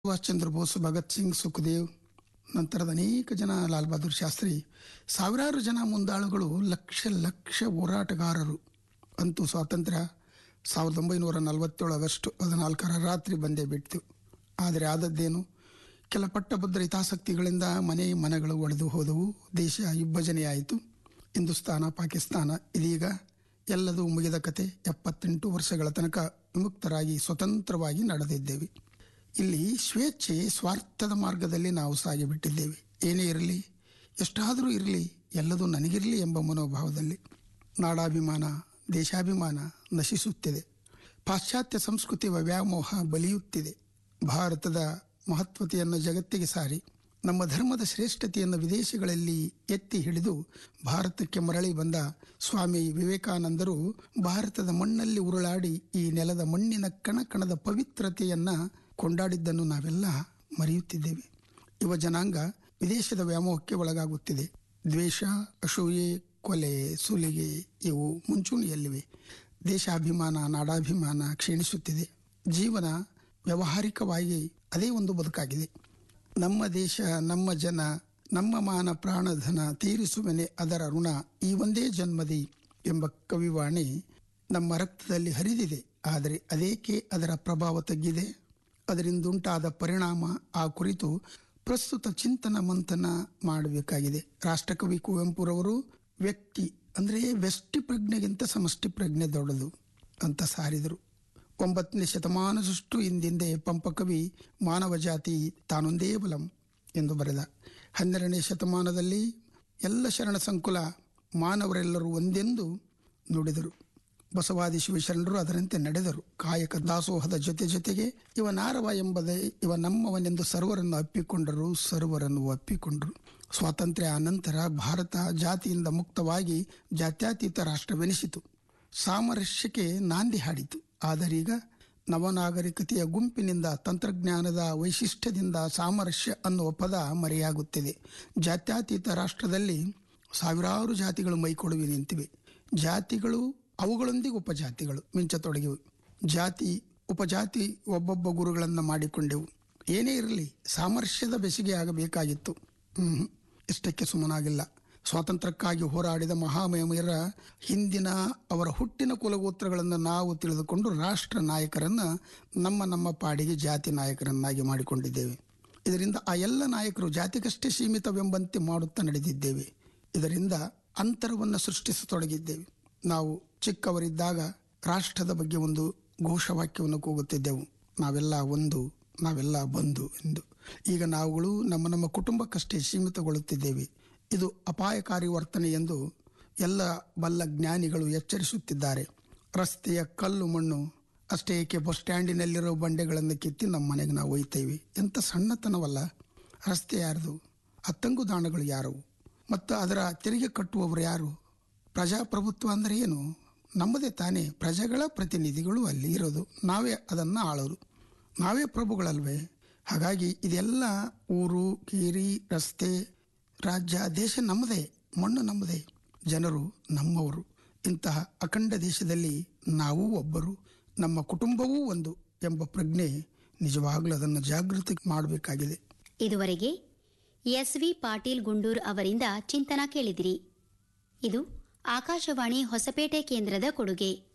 ಸುಭಾಷ್ ಚಂದ್ರ ಬೋಸ್ ಭಗತ್ ಸಿಂಗ್ ಸುಖದೇವ್ ನಂತರದ ಅನೇಕ ಜನ ಲಾಲ್ ಬಹದ್ದೂರ್ ಶಾಸ್ತ್ರಿ ಸಾವಿರಾರು ಜನ ಮುಂದಾಳುಗಳು ಲಕ್ಷ ಲಕ್ಷ ಹೋರಾಟಗಾರರು ಅಂತೂ ಸ್ವಾತಂತ್ರ್ಯ ಸಾವಿರದ ಒಂಬೈನೂರ ನಲವತ್ತೇಳು ಆಗಸ್ಟ್ ಹದಿನಾಲ್ಕರ ರಾತ್ರಿ ಬಂದೇ ಬಿಡ್ತು ಆದರೆ ಆದದ್ದೇನು ಕೆಲ ಪಟ್ಟಭದ್ರ ಹಿತಾಸಕ್ತಿಗಳಿಂದ ಮನೆ ಮನೆಗಳು ಒಡೆದು ಹೋದವು ದೇಶ ವಿಭಜನೆಯಾಯಿತು ಹಿಂದೂಸ್ತಾನ ಪಾಕಿಸ್ತಾನ ಇದೀಗ ಎಲ್ಲದೂ ಮುಗಿದ ಕತೆ ಎಪ್ಪತ್ತೆಂಟು ವರ್ಷಗಳ ತನಕ ವಿಮುಕ್ತರಾಗಿ ಸ್ವತಂತ್ರವಾಗಿ ನಡೆದಿದ್ದೇವೆ ಇಲ್ಲಿ ಸ್ವೇಚ್ಛೆ ಸ್ವಾರ್ಥದ ಮಾರ್ಗದಲ್ಲಿ ನಾವು ಸಾಗಿಬಿಟ್ಟಿದ್ದೇವೆ ಏನೇ ಇರಲಿ ಎಷ್ಟಾದರೂ ಇರಲಿ ಎಲ್ಲದೂ ನನಗಿರಲಿ ಎಂಬ ಮನೋಭಾವದಲ್ಲಿ ನಾಡಾಭಿಮಾನ ದೇಶಾಭಿಮಾನ ನಶಿಸುತ್ತಿದೆ ಪಾಶ್ಚಾತ್ಯ ಸಂಸ್ಕೃತಿಯ ವ್ಯಾಮೋಹ ಬಲಿಯುತ್ತಿದೆ ಭಾರತದ ಮಹತ್ವತೆಯನ್ನು ಜಗತ್ತಿಗೆ ಸಾರಿ ನಮ್ಮ ಧರ್ಮದ ಶ್ರೇಷ್ಠತೆಯನ್ನು ವಿದೇಶಗಳಲ್ಲಿ ಎತ್ತಿ ಹಿಡಿದು ಭಾರತಕ್ಕೆ ಮರಳಿ ಬಂದ ಸ್ವಾಮಿ ವಿವೇಕಾನಂದರು ಭಾರತದ ಮಣ್ಣಲ್ಲಿ ಉರುಳಾಡಿ ಈ ನೆಲದ ಮಣ್ಣಿನ ಕಣಕಣದ ಪವಿತ್ರತೆಯನ್ನ ಕೊಂಡಾಡಿದ್ದನ್ನು ನಾವೆಲ್ಲ ಮರೆಯುತ್ತಿದ್ದೇವೆ ಯುವ ಜನಾಂಗ ವಿದೇಶದ ವ್ಯಾಮೋಹಕ್ಕೆ ಒಳಗಾಗುತ್ತಿದೆ ದ್ವೇಷ ಅಸೂಯೆ ಕೊಲೆ ಸುಲಿಗೆ ಇವು ಮುಂಚೂಣಿಯಲ್ಲಿವೆ ದೇಶಾಭಿಮಾನ ನಾಡಾಭಿಮಾನ ಕ್ಷೀಣಿಸುತ್ತಿದೆ ಜೀವನ ವ್ಯಾವಹಾರಿಕವಾಗಿ ಅದೇ ಒಂದು ಬದುಕಾಗಿದೆ ನಮ್ಮ ದೇಶ ನಮ್ಮ ಜನ ನಮ್ಮ ಮಾನ ಪ್ರಾಣಧನ ತೀರಿಸುವನೆ ಅದರ ಋಣ ಈ ಒಂದೇ ಜನ್ಮದಿ ಎಂಬ ಕವಿವಾಣಿ ನಮ್ಮ ರಕ್ತದಲ್ಲಿ ಹರಿದಿದೆ ಆದರೆ ಅದೇಕೆ ಅದರ ಪ್ರಭಾವ ತಗ್ಗಿದೆ ಅದರಿಂದುಂಟಾದ ಪರಿಣಾಮ ಆ ಕುರಿತು ಪ್ರಸ್ತುತ ಚಿಂತನ ಮಂಥನ ಮಾಡಬೇಕಾಗಿದೆ ರಾಷ್ಟ್ರಕವಿ ಕುವೆಂಪುರವರು ವ್ಯಕ್ತಿ ಅಂದರೆ ವ್ಯಷ್ಟಿ ಪ್ರಜ್ಞೆಗಿಂತ ಸಮಷ್ಟಿ ಪ್ರಜ್ಞೆ ದೊಡ್ಡದು ಅಂತ ಸಾರಿದರು ಒಂಬತ್ತನೇ ಶತಮಾನದಷ್ಟು ಹಿಂದಿಂದೆ ಪಂಪಕವಿ ಮಾನವ ಜಾತಿ ತಾನೊಂದೇ ಬಲಂ ಎಂದು ಬರೆದ ಹನ್ನೆರಡನೇ ಶತಮಾನದಲ್ಲಿ ಎಲ್ಲ ಶರಣ ಸಂಕುಲ ಮಾನವರೆಲ್ಲರೂ ಒಂದೆಂದು ನುಡಿದರು ಬಸವಾದಿ ಶಿವಶರಣರು ಅದರಂತೆ ನಡೆದರು ಕಾಯಕ ದಾಸೋಹದ ಜೊತೆ ಜೊತೆಗೆ ಇವ ನಾರವ ಎಂಬುದೇ ಇವ ನಮ್ಮವನೆಂದು ಸರ್ವರನ್ನು ಅಪ್ಪಿಕೊಂಡರು ಸರ್ವರನ್ನು ಒಪ್ಪಿಕೊಂಡರು ಸ್ವಾತಂತ್ರ್ಯ ಅನಂತರ ಭಾರತ ಜಾತಿಯಿಂದ ಮುಕ್ತವಾಗಿ ಜಾತ್ಯತೀತ ರಾಷ್ಟ್ರವೆನಿಸಿತು ಸಾಮರಸ್ಯಕ್ಕೆ ನಾಂದಿ ಹಾಡಿತು ಆದರೀಗ ನವನಾಗರಿಕತೆಯ ಗುಂಪಿನಿಂದ ತಂತ್ರಜ್ಞಾನದ ವೈಶಿಷ್ಟ್ಯದಿಂದ ಸಾಮರಸ್ಯ ಅನ್ನುವ ಪದ ಮರೆಯಾಗುತ್ತಿದೆ ಜಾತ್ಯತೀತ ರಾಷ್ಟ್ರದಲ್ಲಿ ಸಾವಿರಾರು ಜಾತಿಗಳು ಮೈಕೊಡುವಿ ನಿಂತಿವೆ ಜಾತಿಗಳು ಅವುಗಳೊಂದಿಗೆ ಉಪಜಾತಿಗಳು ಮಿಂಚತೊಡಗಿವೆ ಜಾತಿ ಉಪಜಾತಿ ಒಬ್ಬೊಬ್ಬ ಗುರುಗಳನ್ನು ಮಾಡಿಕೊಂಡೆವು ಏನೇ ಇರಲಿ ಸಾಮರಸ್ಯದ ಬೆಸಿಗೆ ಆಗಬೇಕಾಗಿತ್ತು ಹ್ಮ್ ಇಷ್ಟಕ್ಕೆ ಸುಮ್ಮನಾಗಿಲ್ಲ ಸ್ವಾತಂತ್ರ್ಯಕ್ಕಾಗಿ ಹೋರಾಡಿದ ಮಹಾಮಹಿಮರ ಹಿಂದಿನ ಅವರ ಹುಟ್ಟಿನ ಕುಲಗೋತ್ರಗಳನ್ನು ನಾವು ತಿಳಿದುಕೊಂಡು ರಾಷ್ಟ್ರ ನಾಯಕರನ್ನ ನಮ್ಮ ನಮ್ಮ ಪಾಡಿಗೆ ಜಾತಿ ನಾಯಕರನ್ನಾಗಿ ಮಾಡಿಕೊಂಡಿದ್ದೇವೆ ಇದರಿಂದ ಆ ಎಲ್ಲ ನಾಯಕರು ಜಾತಿಗಷ್ಟೇ ಸೀಮಿತವೆಂಬಂತೆ ಮಾಡುತ್ತಾ ನಡೆದಿದ್ದೇವೆ ಇದರಿಂದ ಅಂತರವನ್ನು ಸೃಷ್ಟಿಸತೊಡಗಿದ್ದೇವೆ ನಾವು ಚಿಕ್ಕವರಿದ್ದಾಗ ರಾಷ್ಟ್ರದ ಬಗ್ಗೆ ಒಂದು ಘೋಷವಾಕ್ಯವನ್ನು ಕೂಗುತ್ತಿದ್ದೆವು ನಾವೆಲ್ಲ ಒಂದು ನಾವೆಲ್ಲ ಬಂದು ಎಂದು ಈಗ ನಾವುಗಳು ನಮ್ಮ ನಮ್ಮ ಕುಟುಂಬಕ್ಕಷ್ಟೇ ಸೀಮಿತಗೊಳ್ಳುತ್ತಿದ್ದೇವೆ ಇದು ಅಪಾಯಕಾರಿ ವರ್ತನೆ ಎಂದು ಎಲ್ಲ ಬಲ್ಲ ಜ್ಞಾನಿಗಳು ಎಚ್ಚರಿಸುತ್ತಿದ್ದಾರೆ ರಸ್ತೆಯ ಕಲ್ಲು ಮಣ್ಣು ಅಷ್ಟೇ ಏಕೆ ಬಸ್ ಸ್ಟ್ಯಾಂಡಿನಲ್ಲಿರೋ ಬಂಡೆಗಳನ್ನು ಕಿತ್ತಿ ನಮ್ಮ ಮನೆಗೆ ನಾವು ಒಯ್ತೇವೆ ಎಂಥ ಸಣ್ಣತನವಲ್ಲ ರಸ್ತೆ ಯಾರ್ದು ಆ ತಂಗುದಾಣಗಳು ಯಾರು ಮತ್ತು ಅದರ ತೆರಿಗೆ ಕಟ್ಟುವವರು ಯಾರು ಪ್ರಜಾಪ್ರಭುತ್ವ ಅಂದರೆ ಏನು ನಮ್ಮದೇ ತಾನೇ ಪ್ರಜೆಗಳ ಪ್ರತಿನಿಧಿಗಳು ಅಲ್ಲಿ ಇರೋದು ನಾವೇ ಅದನ್ನು ಆಳೋರು ನಾವೇ ಪ್ರಭುಗಳಲ್ವೇ ಹಾಗಾಗಿ ಇದೆಲ್ಲ ಊರು ಕೇರಿ ರಸ್ತೆ ರಾಜ್ಯ ದೇಶ ನಮ್ಮದೇ ಮಣ್ಣು ನಮ್ಮದೇ ಜನರು ನಮ್ಮವರು ಇಂತಹ ಅಖಂಡ ದೇಶದಲ್ಲಿ ನಾವೂ ಒಬ್ಬರು ನಮ್ಮ ಕುಟುಂಬವೂ ಒಂದು ಎಂಬ ಪ್ರಜ್ಞೆ ನಿಜವಾಗ್ಲೂ ಅದನ್ನು ಜಾಗೃತಿ ಮಾಡಬೇಕಾಗಿದೆ ಇದುವರೆಗೆ ಎಸ್ ವಿ ಪಾಟೀಲ್ ಗುಂಡೂರ್ ಅವರಿಂದ ಚಿಂತನ ಕೇಳಿದಿರಿ ಇದು ಆಕಾಶವಾಣಿ ಹೊಸಪೇಟೆ ಕೇಂದ್ರದ ಕೊಡುಗೆ